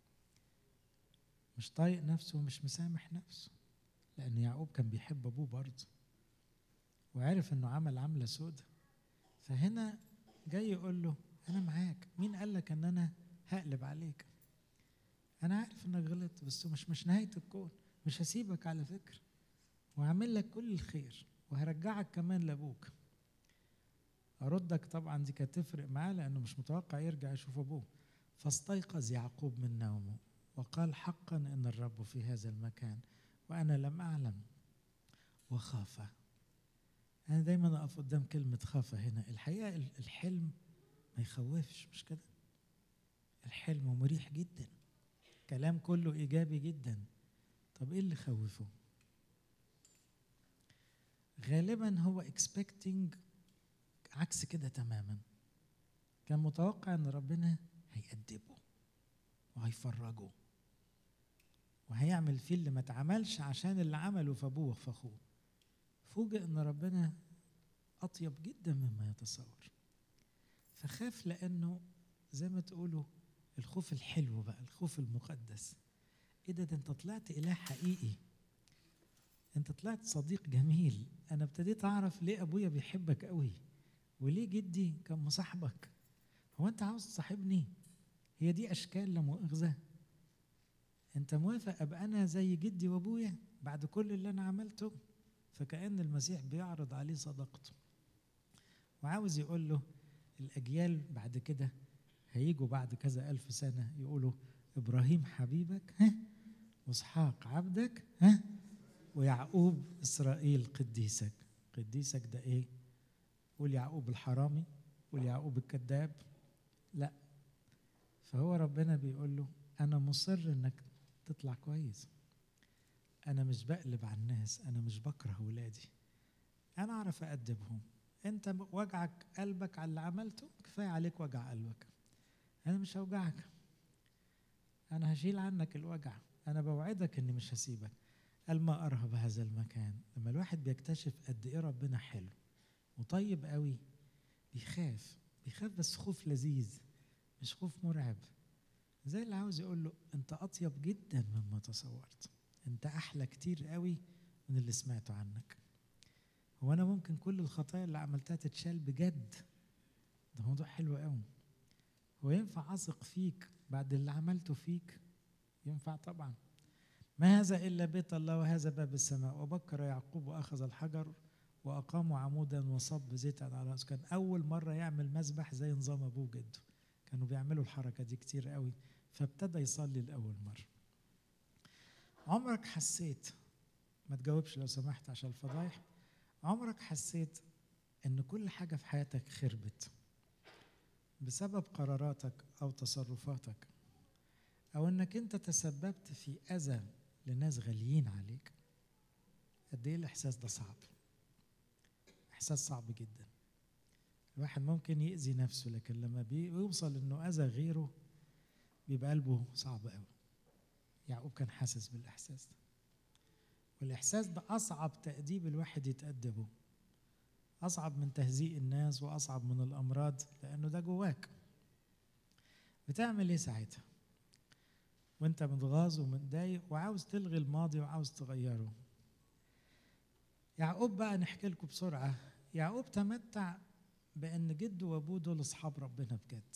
مش طايق نفسه ومش مسامح نفسه لأن يعقوب كان بيحب أبوه برضه وعرف إنه عمل عملة سودة فهنا جاي يقول له أنا معاك مين قال لك إن أنا هقلب عليك أنا عارف إنك غلطت بس مش مش نهاية الكون مش هسيبك على فكرة وهعمل لك كل الخير وهرجعك كمان لابوك اردك طبعا دي كانت تفرق معاه لانه مش متوقع يرجع يشوف ابوه فاستيقظ يعقوب من نومه وقال حقا ان الرب في هذا المكان وانا لم اعلم وخاف انا دايما اقف قدام كلمه خاف هنا الحقيقه الحلم ما يخوفش مش كده الحلم مريح جدا كلام كله ايجابي جدا طب ايه اللي خوفه غالبا هو expecting عكس كده تماما كان متوقع ان ربنا هيأدبه وهيفرجه وهيعمل فيه اللي ما اتعملش عشان اللي عمله في ابوه في اخوه فوجئ ان ربنا اطيب جدا مما يتصور فخاف لانه زي ما تقولوا الخوف الحلو بقى الخوف المقدس ايه ده ده انت طلعت اله حقيقي انت طلعت صديق جميل انا ابتديت اعرف ليه ابويا بيحبك قوي وليه جدي كان مصاحبك هو انت عاوز تصاحبني هي دي اشكال لا مؤاخذه انت موافق ابقى انا زي جدي وابويا بعد كل اللي انا عملته فكأن المسيح بيعرض عليه صداقته وعاوز يقول له الأجيال بعد كده هيجوا بعد كذا ألف سنة يقولوا إبراهيم حبيبك ها وإسحاق عبدك ها ويعقوب إسرائيل قديسك قديسك ده إيه قول يعقوب الحرامي قول يعقوب الكذاب لا فهو ربنا بيقول له أنا مصر إنك تطلع كويس أنا مش بقلب على الناس أنا مش بكره ولادي أنا أعرف أأدبهم أنت وجعك قلبك على اللي عملته كفاية عليك وجع قلبك أنا مش هوجعك أنا هشيل عنك الوجع أنا بوعدك إني مش هسيبك قال ما أرهب هذا المكان لما الواحد بيكتشف قد إيه ربنا حلو وطيب قوي بيخاف بيخاف بس خوف لذيذ مش خوف مرعب زي اللي عاوز يقول له أنت أطيب جدا مما تصورت أنت أحلى كتير قوي من اللي سمعته عنك هو أنا ممكن كل الخطايا اللي عملتها تتشال بجد ده موضوع حلو قوي هو ينفع أثق فيك بعد اللي عملته فيك ينفع طبعا ما هذا إلا بيت الله وهذا باب السماء وبكر يعقوب وأخذ الحجر وأقاموا عمودا وصب زيتا على رأسه كان أول مرة يعمل مذبح زي نظام أبوه جده كانوا بيعملوا الحركة دي كتير قوي فابتدى يصلي لأول مرة عمرك حسيت ما تجاوبش لو سمحت عشان الفضايح عمرك حسيت ان كل حاجة في حياتك خربت بسبب قراراتك او تصرفاتك او انك انت تسببت في اذى لناس غاليين عليك قد ايه الاحساس ده صعب احساس صعب جدا الواحد ممكن يأذي نفسه لكن لما بيوصل انه اذى غيره بيبقى قلبه صعب قوي يعقوب كان حاسس بالاحساس ده والاحساس ده اصعب تأديب الواحد يتأدبه أصعب من تهزيء الناس وأصعب من الأمراض لأنه ده جواك بتعمل إيه ساعتها وانت متغاظ ومتضايق وعاوز تلغي الماضي وعاوز تغيره يعقوب بقى نحكي لكم بسرعة يعقوب تمتع بأن جده وأبوه دول أصحاب ربنا بجد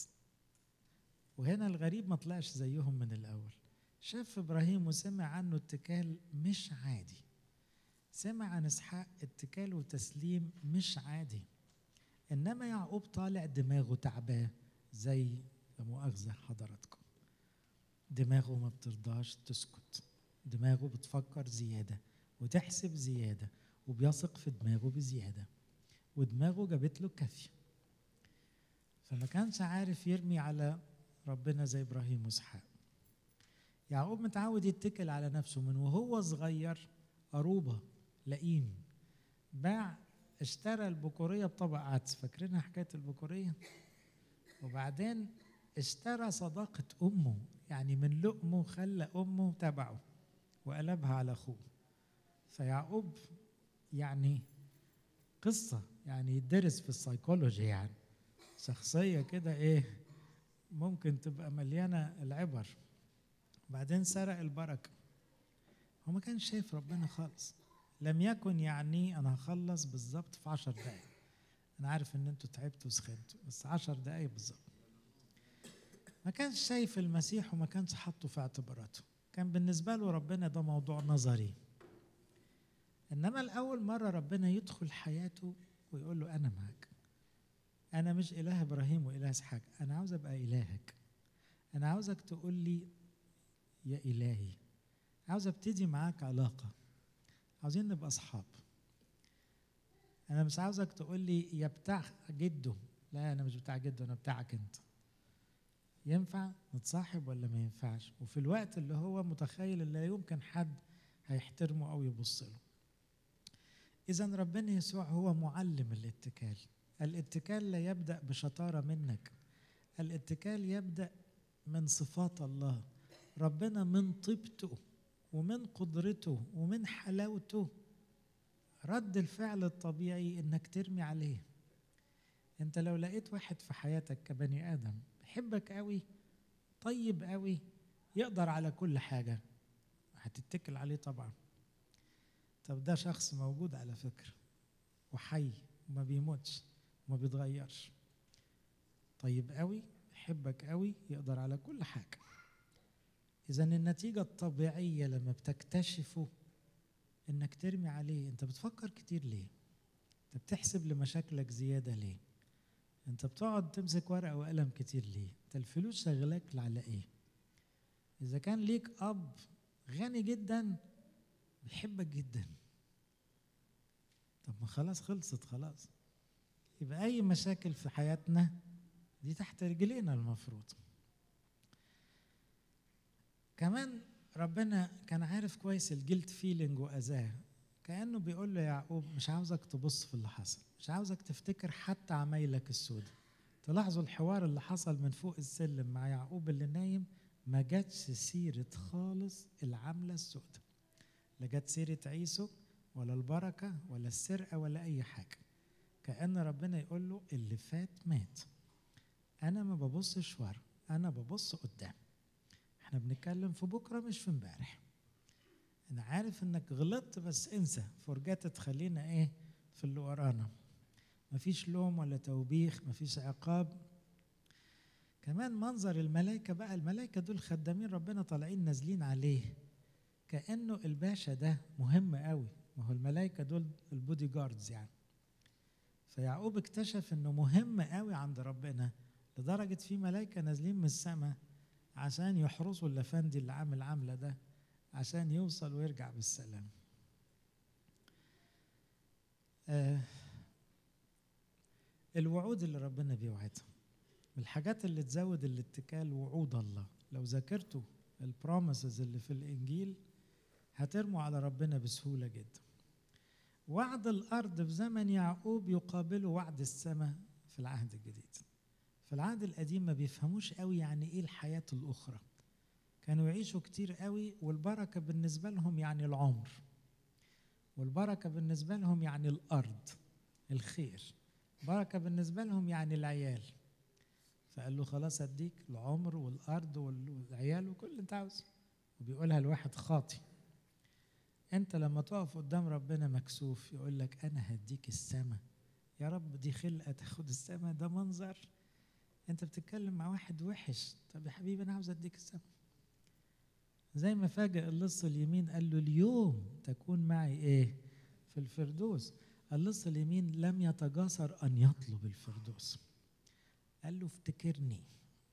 وهنا الغريب ما طلعش زيهم من الأول شاف إبراهيم وسمع عنه اتكال مش عادي سمع عن إسحاق اتكال وتسليم مش عادي إنما يعقوب طالع دماغه تعباه زي لا مؤاخذة حضراتكم دماغه ما بترضاش تسكت دماغه بتفكر زيادة وتحسب زيادة وبيثق في دماغه بزيادة ودماغه جابت له كافية فما كانش عارف يرمي على ربنا زي إبراهيم وإسحاق يعقوب متعود يتكل على نفسه من وهو صغير أروبة لئيم باع اشترى البكورية بطبق عدس فاكرينها حكاية البكورية وبعدين اشترى صداقة أمه يعني من لقمه خلى أمه تبعه وقلبها على أخوه فيعقوب يعني قصة يعني يدرس في السيكولوجي يعني شخصية كده إيه ممكن تبقى مليانة العبر بعدين سرق البركة هو ما كانش شايف ربنا خالص لم يكن يعني أنا هخلص بالظبط في عشر دقايق أنا عارف إن أنتوا تعبتوا وسخنتوا بس عشر دقايق بالظبط ما كانش شايف المسيح وما كانش حاطه في اعتباراته كان بالنسبة له ربنا ده موضوع نظري إنما الأول مرة ربنا يدخل حياته ويقول له أنا معك أنا مش إله إبراهيم وإله إسحاق أنا عاوز أبقى إلهك أنا عاوزك تقول لي يا إلهي عاوز أبتدي معاك علاقة عاوزين نبقى أصحاب أنا مش عاوزك تقول لي يا بتاع جده لا أنا مش بتاع جده أنا بتاعك أنت ينفع نتصاحب ولا ما ينفعش وفي الوقت اللي هو متخيل ان لا يمكن حد هيحترمه او يبص له اذا ربنا يسوع هو معلم الاتكال الاتكال لا يبدا بشطاره منك الاتكال يبدا من صفات الله ربنا من طيبته ومن قدرته ومن حلاوته رد الفعل الطبيعي انك ترمي عليه انت لو لقيت واحد في حياتك كبني ادم بيحبك قوي طيب قوي يقدر على كل حاجة هتتكل عليه طبعا طب ده شخص موجود على فكرة وحي وما بيموتش وما بيتغيرش طيب قوي يحبك قوي يقدر على كل حاجة إذا النتيجة الطبيعية لما بتكتشفه إنك ترمي عليه أنت بتفكر كتير ليه؟ أنت بتحسب لمشاكلك زيادة ليه؟ انت بتقعد تمسك ورقه وقلم كتير ليه انت الفلوس شغلاك على ايه اذا كان ليك اب غني جدا بيحبك جدا طب ما خلاص خلصت خلاص يبقى اي مشاكل في حياتنا دي تحت رجلينا المفروض كمان ربنا كان عارف كويس الجلد فيلينج واذاه كانه بيقول له يعقوب مش عاوزك تبص في اللي حصل مش عاوزك تفتكر حتى عمايلك السودة تلاحظوا الحوار اللي حصل من فوق السلم مع يعقوب اللي نايم ما جاتش سيرة خالص العملة السودة لا جت سيرة عيسو ولا البركة ولا السرقة ولا أي حاجة كأن ربنا يقول له اللي فات مات أنا ما ببصش ورا أنا ببص قدام احنا بنتكلم في بكرة مش في امبارح أنا عارف إنك غلطت بس انسى فرجات تخلينا إيه في اللي ورانا مفيش لوم ولا توبيخ مفيش عقاب كمان منظر الملائكة بقى الملائكة دول خدامين ربنا طالعين نازلين عليه كأنه الباشا ده مهم قوي ما هو الملائكة دول البودي جاردز يعني فيعقوب اكتشف انه مهم قوي عند ربنا لدرجة في ملائكة نازلين من السماء عشان يحرسوا الافندي اللي عامل عاملة ده عشان يوصل ويرجع بالسلام آه الوعود اللي ربنا بيوعدها من الحاجات اللي تزود الاتكال وعود الله لو ذاكرتوا البروميسز اللي في الانجيل هترموا على ربنا بسهوله جدا وعد الارض في زمن يعقوب يقابله وعد السماء في العهد الجديد في العهد القديم ما بيفهموش قوي يعني ايه الحياه الاخرى كانوا يعيشوا كتير قوي والبركه بالنسبه لهم يعني العمر والبركه بالنسبه لهم يعني الارض الخير بركة بالنسبة لهم يعني العيال فقال له خلاص اديك العمر والارض والعيال وكل اللي انت عاوزه وبيقولها لواحد خاطي انت لما تقف قدام ربنا مكسوف يقول لك انا هديك السماء يا رب دي خلقه تاخد السماء ده منظر انت بتتكلم مع واحد وحش طب يا حبيبي انا عاوز اديك السماء زي ما فاجئ اللص اليمين قال له اليوم تكون معي ايه في الفردوس اللص اليمين لم يتجاسر ان يطلب الفردوس قال له افتكرني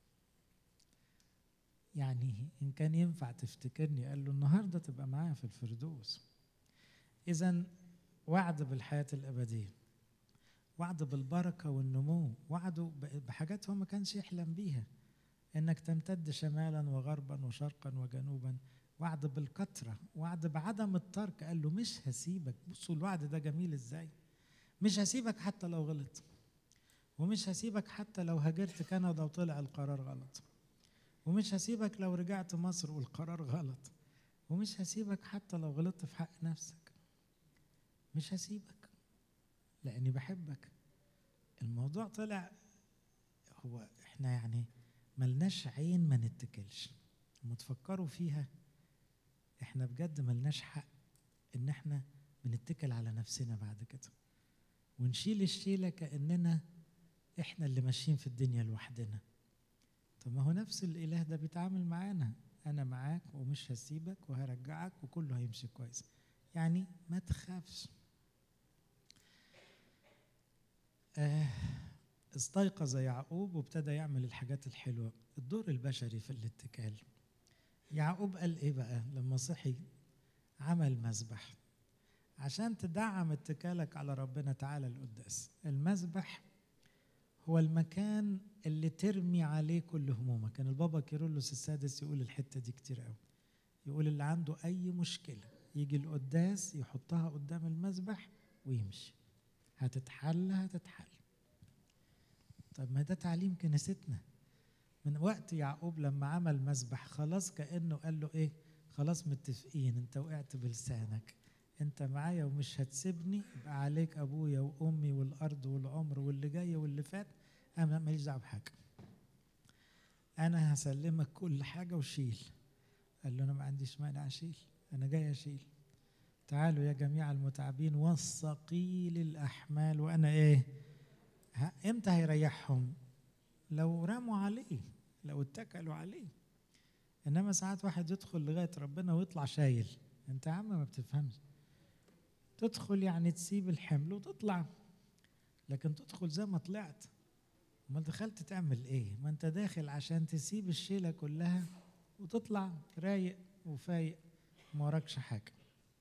يعني ان كان ينفع تفتكرني قال له النهارده تبقى معايا في الفردوس اذا وعد بالحياه الابديه وعد بالبركه والنمو وعده بحاجات هو ما كانش يحلم بيها انك تمتد شمالا وغربا وشرقا وجنوبا وعد بالكثره وعد بعدم الترك قال له مش هسيبك بصوا الوعد ده جميل ازاي مش هسيبك حتى لو غلط ومش هسيبك حتى لو هاجرت كندا وطلع القرار غلط ومش هسيبك لو رجعت مصر والقرار غلط ومش هسيبك حتى لو غلطت في حق نفسك مش هسيبك لاني بحبك الموضوع طلع هو احنا يعني ملناش عين ما نتكلش لما تفكروا فيها احنا بجد ملناش حق ان احنا بنتكل على نفسنا بعد كده ونشيل الشيله كاننا احنا اللي ماشيين في الدنيا لوحدنا طب ما هو نفس الاله ده بيتعامل معانا انا معاك ومش هسيبك وهرجعك وكله هيمشي كويس يعني ما تخافش آه استيقظ يعقوب وابتدى يعمل الحاجات الحلوه الدور البشري في الاتكال يعقوب قال ايه بقى لما صحي عمل مذبح عشان تدعم اتكالك على ربنا تعالى القداس المذبح هو المكان اللي ترمي عليه كل همومك كان البابا كيرلس السادس يقول الحته دي كتير قوي يقول اللي عنده اي مشكله يجي القداس يحطها قدام المذبح ويمشي هتتحل هتتحل طب ما ده تعليم كنيستنا من وقت يعقوب لما عمل مذبح خلاص كانه قال له ايه خلاص متفقين انت وقعت بلسانك انت معايا ومش هتسيبني يبقى عليك ابويا وامي والارض والعمر واللي جاي واللي فات انا ماليش دعوه بحاجه انا هسلمك كل حاجه وشيل قال له انا ما عنديش مانع اشيل انا جاي اشيل تعالوا يا جميع المتعبين والثقيل الاحمال وانا ايه ها امتى هيريحهم لو رموا عليه لو اتكلوا عليه انما ساعات واحد يدخل لغايه ربنا ويطلع شايل انت يا عم ما بتفهمش تدخل يعني تسيب الحمل وتطلع لكن تدخل زي ما طلعت ما دخلت تعمل ايه ما انت داخل عشان تسيب الشيلة كلها وتطلع رايق وفايق ما وراكش حاجة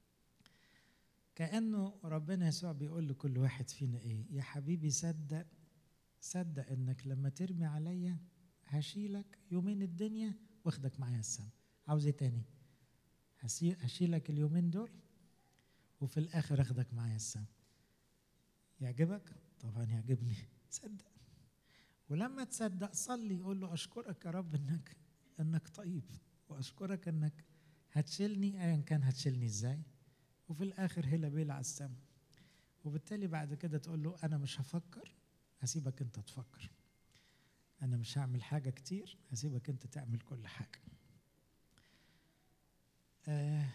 كأنه ربنا يسوع بيقول لكل واحد فينا ايه يا حبيبي صدق صدق انك لما ترمي عليا هشيلك يومين الدنيا واخدك معايا السما عاوز ايه تاني هشيلك اليومين دول وفي الاخر اخدك معايا السما يعجبك طبعا يعجبني صدق ولما تصدق صلي قول له اشكرك يا رب انك انك طيب واشكرك انك هتشيلني ايا كان هتشيلني ازاي وفي الاخر هلا بيلا على السما وبالتالي بعد كده تقول له انا مش هفكر هسيبك انت تفكر انا مش هعمل حاجه كتير هسيبك انت تعمل كل حاجه آه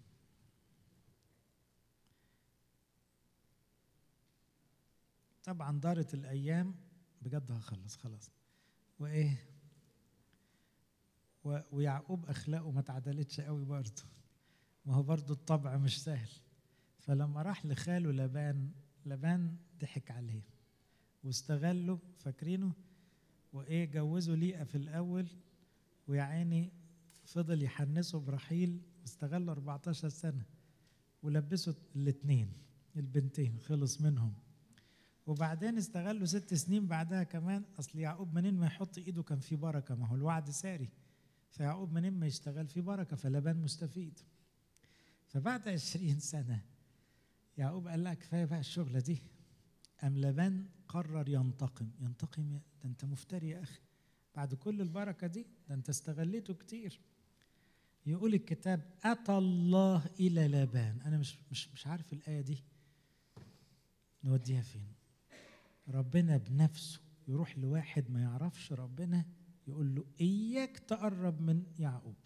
طبعا دارت الايام بجد هخلص خلاص وايه و... ويعقوب اخلاقه ما اتعدلتش قوي برضه ما هو برضه الطبع مش سهل فلما راح لخاله لبان لبان ضحك عليه واستغله فاكرينه وايه جوزه ليئه في الاول ويا عيني فضل يحنسه برحيل واستغله 14 سنه ولبسه الاثنين البنتين خلص منهم وبعدين استغلوا ست سنين بعدها كمان اصل يعقوب منين ما يحط ايده كان في بركه ما هو الوعد ساري فيعقوب منين ما يشتغل في بركه فلبان مستفيد فبعد عشرين سنه يعقوب قال لها كفايه بقى الشغله دي أم لبان قرر ينتقم ينتقم ده انت مفتري يا اخي بعد كل البركه دي ده انت استغليته كتير يقول الكتاب اتى الله الى لبان انا مش مش مش عارف الايه دي نوديها فين ربنا بنفسه يروح لواحد ما يعرفش ربنا يقول له اياك تقرب من يعقوب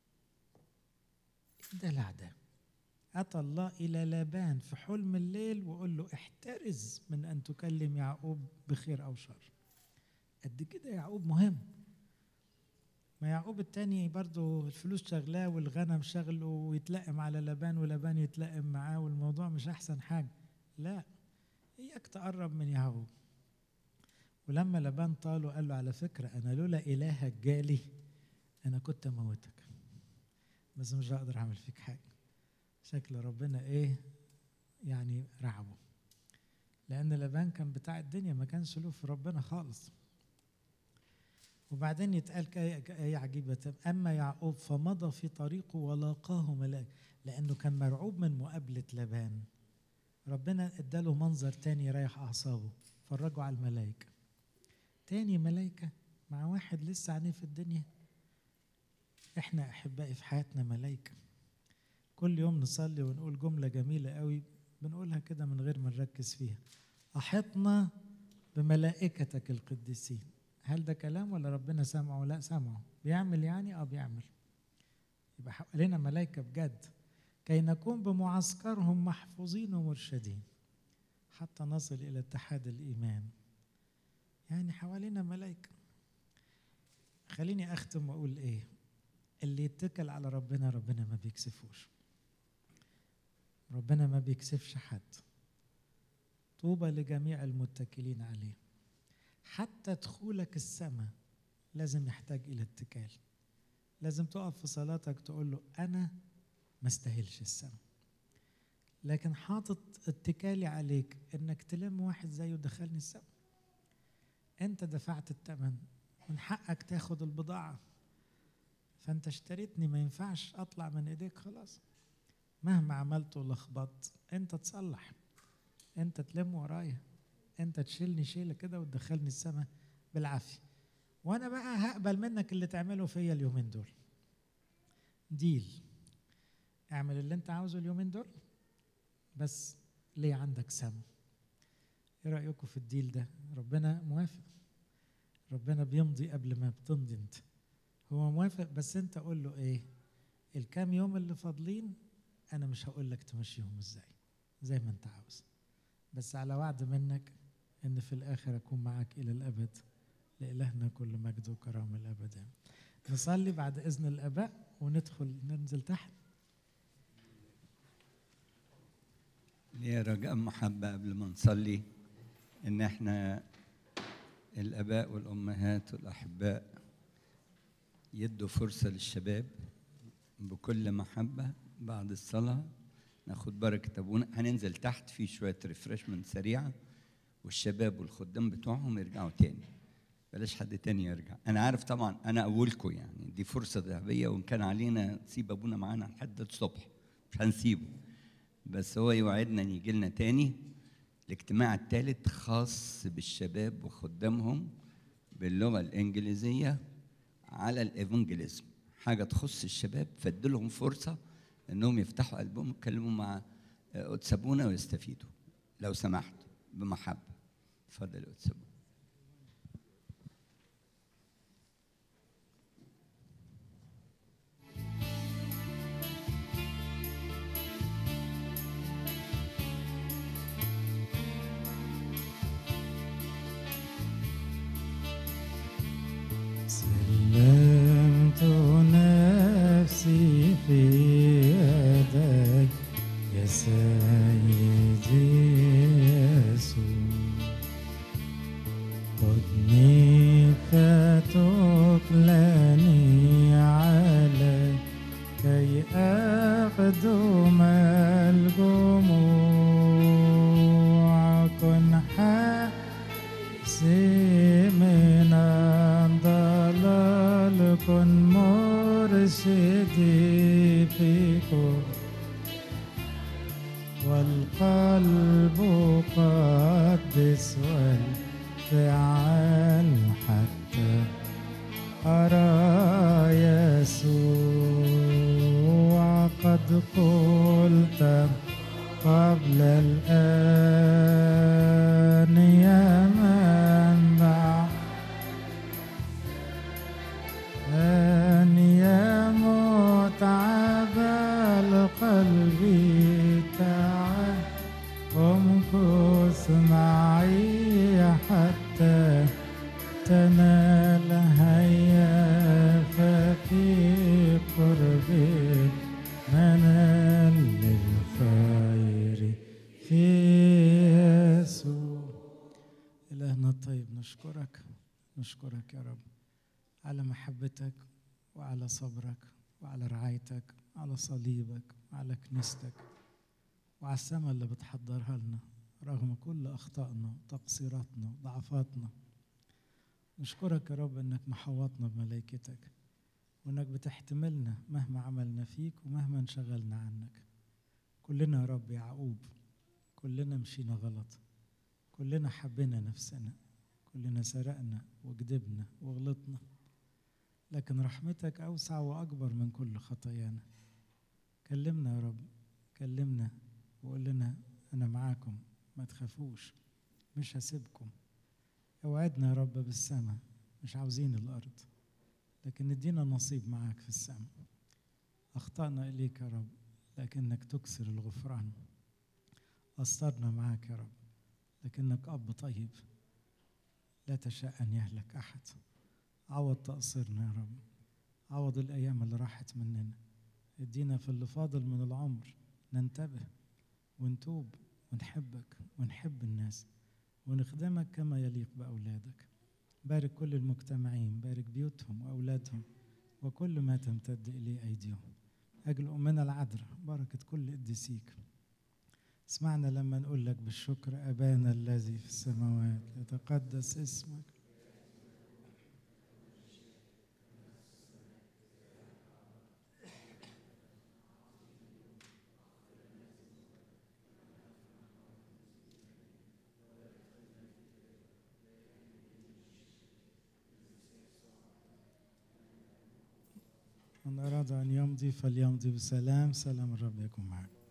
ده العداء أتى الله إلى لابان في حلم الليل وقول له احترز من أن تكلم يعقوب بخير أو شر قد كده يعقوب مهم ما يعقوب التاني برضه الفلوس شغلاه والغنم شغله ويتلائم على لبان ولبان يتلائم معاه والموضوع مش أحسن حاجة لا إياك تقرب من يعقوب ولما لبان طاله قال له على فكرة أنا لولا إلهك جالي أنا كنت أموتك بس مش هقدر أعمل فيك حاجة شكل ربنا إيه يعني رعبه لأن لبان كان بتاع الدنيا ما كانش له في ربنا خالص وبعدين يتقال آية عجيبة أما يعقوب فمضى في طريقه ولاقاه ملاك لأنه كان مرعوب من مقابلة لبان ربنا اداله منظر تاني يريح أعصابه فرجوا على الملائكة تاني ملائكة مع واحد لسه عنيه في الدنيا احنا أحبائي في حياتنا ملائكة كل يوم نصلي ونقول جملة جميلة قوي بنقولها كده من غير ما نركز فيها أحطنا بملائكتك القديسين هل ده كلام ولا ربنا سامعه لا سامعه بيعمل يعني اه بيعمل يبقى حوالينا ملائكة بجد كي نكون بمعسكرهم محفوظين ومرشدين حتى نصل إلى اتحاد الإيمان يعني حوالينا ملائكة خليني أختم وأقول إيه اللي يتكل على ربنا ربنا ما بيكسفوش ربنا ما بيكسفش حد طوبى لجميع المتكلين عليه حتى دخولك السماء لازم يحتاج إلى اتكال لازم تقف في صلاتك تقول له أنا ما استاهلش السماء لكن حاطط اتكالي عليك انك تلم واحد زيه دخلني السماء انت دفعت الثمن من حقك تاخد البضاعة فانت اشتريتني ما ينفعش اطلع من ايديك خلاص مهما عملت ولخبطت انت تصلح انت تلم ورايا انت تشيلني شيله كده وتدخلني السماء بالعافيه وانا بقى هقبل منك اللي تعمله فيا اليومين دول ديل اعمل اللي انت عاوزه اليومين دول بس ليه عندك سم ايه رايكم في الديل ده ربنا موافق ربنا بيمضي قبل ما بتمضي انت هو موافق بس انت قول له ايه الكام يوم اللي فاضلين انا مش هقول لك تمشيهم ازاي زي ما انت عاوز بس على وعد منك ان في الاخر اكون معك الى الابد لالهنا كل مجد وكرامه الابد نصلي بعد اذن الاباء وندخل ننزل تحت ليه رجاء محبة قبل ما نصلي إن إحنا الآباء والأمهات والأحباء يدوا فرصة للشباب بكل محبة بعد الصلاة ناخد بركة أبونا هننزل تحت في شوية ريفرشمنت سريعة والشباب والخدام بتوعهم يرجعوا تاني بلاش حد تاني يرجع أنا عارف طبعا أنا أولكم يعني دي فرصة ذهبية وإن كان علينا نسيب أبونا معانا لحد الصبح مش هنسيبه بس هو يوعدنا ان يجي لنا تاني الاجتماع الثالث خاص بالشباب وخدامهم باللغه الانجليزيه على الايفانجيليزم حاجه تخص الشباب فادلهم فرصه انهم يفتحوا قلبهم يتكلموا مع قدس ابونا ويستفيدوا لو سمحت بمحبه اتفضل يا قدس ابونا سلمت نفسي في يديك يا سيدي يسوع خذني فتقلني عليك كي أخدم الجموع كن حاسي من الضلال كن مرشدي فيكم والقلب قدس والفعل حتى أرى يسوع قد قلت قبل الآن بالمنال للخير في يسوع إلهنا الطيب نشكرك نشكرك يا رب على محبتك وعلى صبرك وعلى رعايتك على صليبك وعلى كنيستك وعلى السماء اللي بتحضرها لنا رغم كل أخطائنا وتقصيراتنا وضعفاتنا نشكرك يا رب انك محوطنا بملائكتك وانك بتحتملنا مهما عملنا فيك ومهما انشغلنا عنك كلنا يا رب يعقوب كلنا مشينا غلط كلنا حبينا نفسنا كلنا سرقنا وكذبنا وغلطنا لكن رحمتك اوسع واكبر من كل خطايانا كلمنا يا رب كلمنا وقول لنا انا معاكم ما تخافوش مش هسيبكم اوعدنا يا رب بالسماء مش عاوزين الارض لكن ادينا نصيب معاك في السماء اخطانا اليك يا رب لكنك تكسر الغفران قصرنا معاك يا رب لكنك اب طيب لا تشاء ان يهلك احد عوض تقصيرنا يا رب عوض الايام اللي راحت مننا ادينا في اللي فاضل من العمر ننتبه ونتوب ونحبك ونحب الناس ونخدمك كما يليق بأولادك بارك كل المجتمعين بارك بيوتهم وأولادهم وكل ما تمتد إليه أيديهم أجل أمنا العذراء بركة كل قديسيك اسمعنا لما نقول لك بالشكر أبانا الذي في السماوات يتقدس اسمك من أراد أن يمضي فليمضي بسلام سلام الرب يكون معك